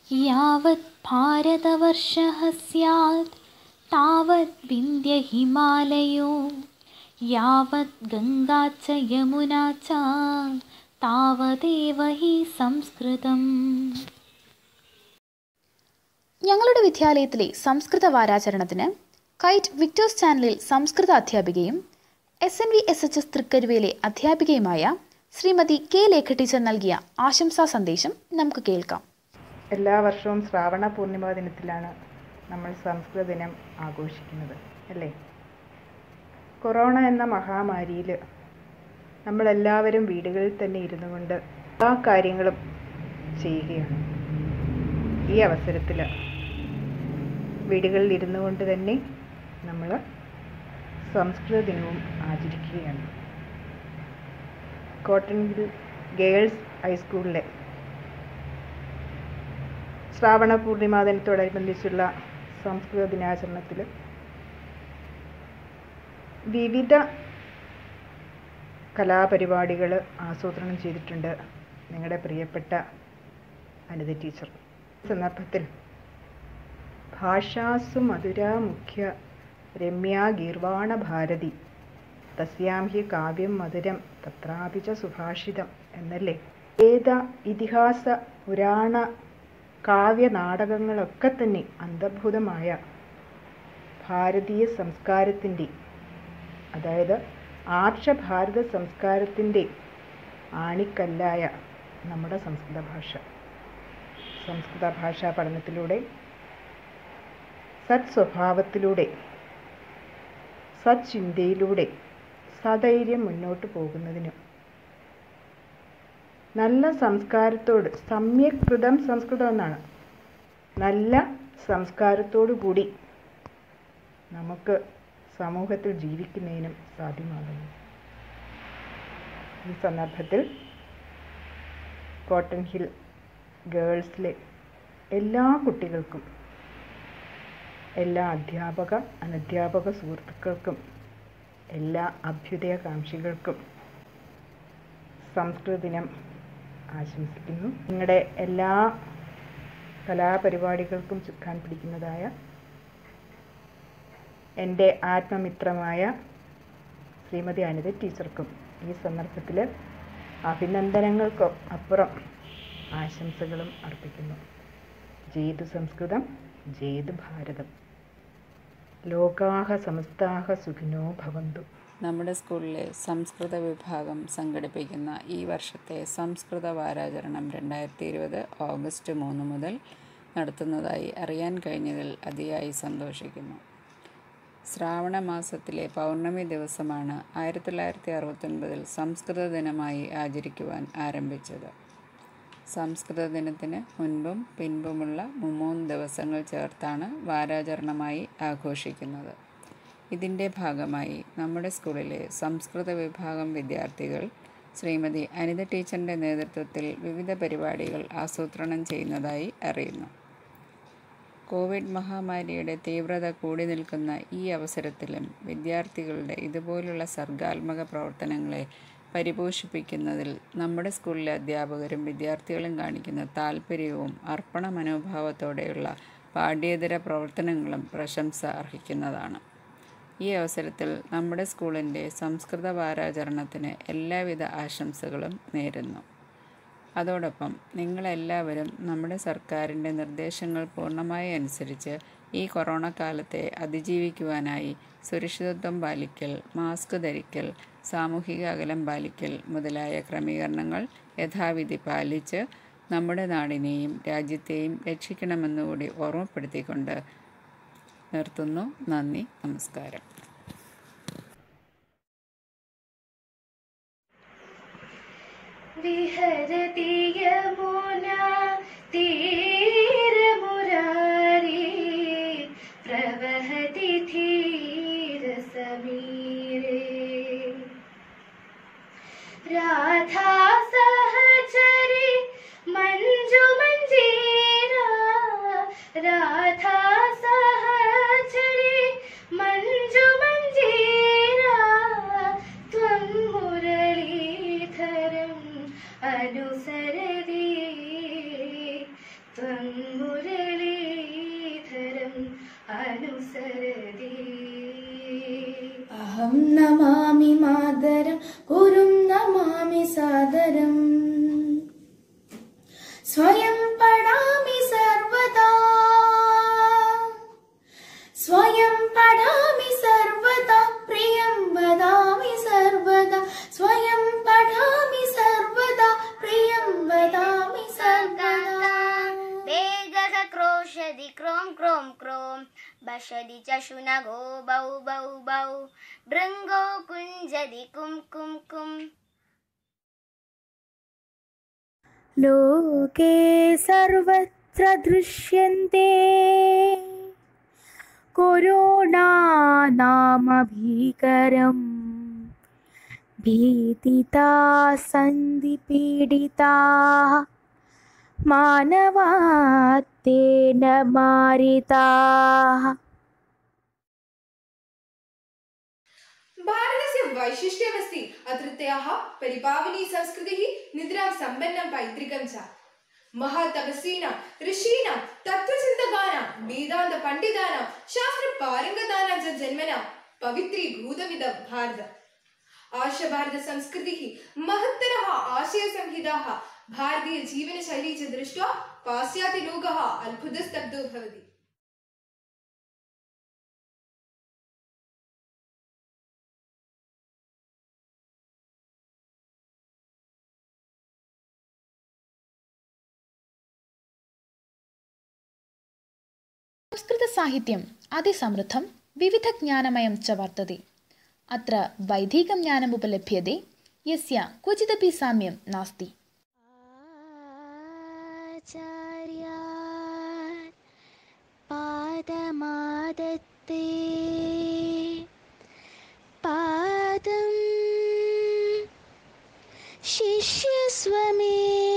यावत् भारतवर्षः स्यात् तावत् विन्ध्यहिमालयो यावत् गङ्गा च यमुना च तावदेव हि संस्कृतम् ഞങ്ങളുടെ വിദ്യാലയത്തിലെ സംസ്കൃത വാരാചരണത്തിന് കൈറ്റ് വിക്ടേഴ്സ് ചാനലിൽ സംസ്കൃത അധ്യാപികയും S N V S H S തൃക്കരുവയിലെ അധ്യാപികയുമായ ശ്രീമതി കെ ലേഖ ടീച്ചർ നൽകിയ ആശംസാ സന്ദേശം നമുക്ക് കേൾക്കാം എല്ലാ വർഷവും ശ്രാവണ പൂർണിമ ദിനത്തിലാണ് നമ്മൾ സംസ്കൃത ദിനം ആഘോഷിക്കുന്നത് അല്ലേ കൊറോണ എന്ന മഹാമാരിയിൽ നമ്മളെല്ലാവരും വീടുകളിൽ തന്നെ ഇരുന്നു കൊണ്ട് എല്ലാ കാര്യങ്ങളും ചെയ്യുകയാണ് ഈ അവസരത്തിൽ വീടുകളിൽ ഇരുന്നു കൊണ്ട് തന്നെ നമ്മൾ സംസ്കൃത ദിനവും ആചരിക്കുകയാണ് കോട്ടൺ ഹിൽ ഗേൾസ് ഹൈസ്കൂളിലെ ശ്രാവണ പൂർണിമ ദിനത്തോടനുബന്ധിച്ചുള്ള സംസ്കൃത ദിനാചരണത്തിൽ വിവിധ കലാപരിപാടികൾ ആസൂത്രണം ചെയ്തിട്ടുണ്ട് നിങ്ങളുടെ പ്രിയപ്പെട്ട അനിത ടീച്ചർ ഈ സന്ദർഭത്തിൽ ഭാഷാസു മധുര മുഖ്യ രമ്യ ഗീർവാണ ഭാരതി തസ്യാം ഹി കാവ്യം മധുരം തത്രാപി ച സുഭാഷിതം എന്നല്ലേ വേദ ഇതിഹാസ പുരാണ കാവ്യ നാടകങ്ങളൊക്കെ തന്നെ അന്തർഭൂതമായ ഭാരതീയ സംസ്കാരത്തിൻ്റെ അതായത് ആർഷഭാരത സംസ്കാരത്തിൻ്റെ ആണിക്കല്ലായ നമ്മുടെ സംസ്കൃത ഭാഷ സംസ്കൃത ഭാഷാ പഠനത്തിലൂടെ സത് സ്വഭാവത്തിലൂടെ സച്ചിന്തയിലൂടെ സധൈര്യം മുന്നോട്ട് പോകുന്നതിനും നല്ല സംസ്കാരത്തോട് സമ്യകൃതം സംസ്കൃതം എന്നാണ് നല്ല സംസ്കാരത്തോടു കൂടി നമുക്ക് സമൂഹത്തിൽ ജീവിക്കുന്നതിനും സാധ്യമാകുന്നു ഈ സന്ദർഭത്തിൽ കോട്ടൺ ഹിൽ ഗേൾസിലെ എല്ലാ കുട്ടികൾക്കും എല്ലാ അധ്യാപക അനധ്യാപക സുഹൃത്തുക്കൾക്കും എല്ലാ അഭ്യുദയകാംക്ഷികൾക്കും സംസ്കൃത ദിനം ആശംസിക്കുന്നു നിങ്ങളുടെ എല്ലാ കലാപരിപാടികൾക്കും ചുക്കാൻ പിടിക്കുന്നതായ എൻ്റെ ആത്മമിത്രമായ ശ്രീമതി അനിത ടീച്ചർക്കും ഈ സന്ദർഭത്തിൽ അഭിനന്ദനങ്ങൾക്ക് അപ്പുറം ആശംസകളും അർപ്പിക്കുന്നു ജേതു സംസ്കൃതം ജേതു ഭാരതം ലോകാഹ സമസ്താഹ സുഖിനോ ഭവന്തു നമ്മുടെ സ്കൂളിലെ സംസ്കൃത വിഭാഗം സംഘടിപ്പിക്കുന്ന ഈ വർഷത്തെ സംസ്കൃത വാരാചരണം രണ്ടായിരത്തി ഇരുപത് ഓഗസ്റ്റ് മൂന്ന് മുതൽ നടത്തുന്നതായി അറിയാൻ കഴിഞ്ഞതിൽ അതിയായി സന്തോഷിക്കുന്നു ശ്രാവണ മാസത്തിലെ പൗർണമി ദിവസമാണ് ആയിരത്തി തൊള്ളായിരത്തി അറുപത്തൊൻപതിൽ സംസ്കൃത ദിനമായി ആചരിക്കുവാൻ ആരംഭിച്ചത് സംസ്കൃത ദിനത്തിന് മുൻപും പിൻപുമുള്ള മൂന്ന് ദിവസങ്ങൾ ചേർത്താണ് വാരാചരണമായി ആഘോഷിക്കുന്നത് ഇതിൻ്റെ ഭാഗമായി നമ്മുടെ സ്കൂളിലെ സംസ്കൃത വിഭാഗം വിദ്യാർത്ഥികൾ ശ്രീമതി അനിത ടീച്ചറിൻ്റെ നേതൃത്വത്തിൽ വിവിധ പരിപാടികൾ ആസൂത്രണം ചെയ്യുന്നതായി അറിയുന്നു കോവിഡ് മഹാമാരിയുടെ തീവ്രത കൂടി നിൽക്കുന്ന ഈ അവസരത്തിലും വിദ്യാർത്ഥികളുടെ ഇതുപോലുള്ള സർഗാത്മക പ്രവർത്തനങ്ങളെ പരിപോഷിപ്പിക്കുന്നതിൽ നമ്മുടെ സ്കൂളിലെ അധ്യാപകരും വിദ്യാർത്ഥികളും കാണിക്കുന്ന താല്പര്യവും അർപ്പണ മനോഭാവത്തോടെയുള്ള പാഠ്യേതര പ്രവർത്തനങ്ങളും പ്രശംസ അർഹിക്കുന്നതാണ് ഈ അവസരത്തിൽ നമ്മുടെ സ്കൂളിൻ്റെ സംസ്കൃത വാരാചരണത്തിന് എല്ലാവിധ ആശംസകളും നേരുന്നു അതോടൊപ്പം നിങ്ങളെല്ലാവരും നമ്മുടെ സർക്കാരിൻ്റെ നിർദ്ദേശങ്ങൾ പൂർണ്ണമായി അനുസരിച്ച് ഈ കൊറോണ കാലത്തെ അതിജീവിക്കുവാനായി സുരക്ഷിതത്വം പാലിക്കൽ മാസ്ക് ധരിക്കൽ സാമൂഹിക അകലം പാലിക്കൽ മുതലായ ക്രമീകരണങ്ങൾ യഥാവിധി പാലിച്ച് നമ്മുടെ നാടിനെയും രാജ്യത്തെയും രക്ഷിക്കണമെന്നുകൂടി ഓർമ്മപ്പെടുത്തിക്കൊണ്ട് നിർത്തുന്നു നന്ദി നമസ്കാരം വിഹരതി യമുനാ തീരമുരാരി പ്രവഹതി ധീരസമീരേ രാധാ സഹചരി മഞ്ജു മഞ്ജീരാ രാധാ സഹചരി മഞ്ജു മഞ്ജീരാ ത്വം മുരളീധരം അനുസരതി तं नमामि मातरं गुरुं नमामि सादरम् स्वयं पठामि सर्वदा स्वयं पठामि सर्वदा प्रियं वदामि सर्वदा स्वयं पठामि सर्वदा प्रियं वदामि सर्वदा वेगः क्रोशति क्रों क्रों क्रों बशदि च शुनगो बौ बौ बौ भृङ्गो कुञ्जदि कुं कुं कुम् लोके सर्वत्र दृश्यन्ते कोरोना नाम भीकरम् भीतिता सन्ति पीडिताः मानवात्तेन मारिताः भारतस्य वैशिष्ट्यमस्ति अत्रत्याः परिपावनी संस्कृतिः निद्रां सम्पन्नं पैतृकं च महातपस्विनां ऋषीणां तत्त्वचिन्तकानां वेदान्तपण्डितानां शास्त्रपारङ्गतानां च जन्मना पवित्रीभूतमिदं भारतम् आर्षभारतसंस्कृतिः महत्तरः आशयसंहिताः भारतीयजीवनशैली च दृष्ट्वा पाश्चात्यलोकः अद्भुतस्तब्धो भवति संस्कृतसाहित्यम् अतिसमृद्धं विविधज्ञानमयं च वर्तते अत्र वैदिकं ज्ञानमुपलभ्यते यस्य क्वचिदपि साम्यं नास्ति आचार्या पादमादत्ते पादं शिष्यस्वमे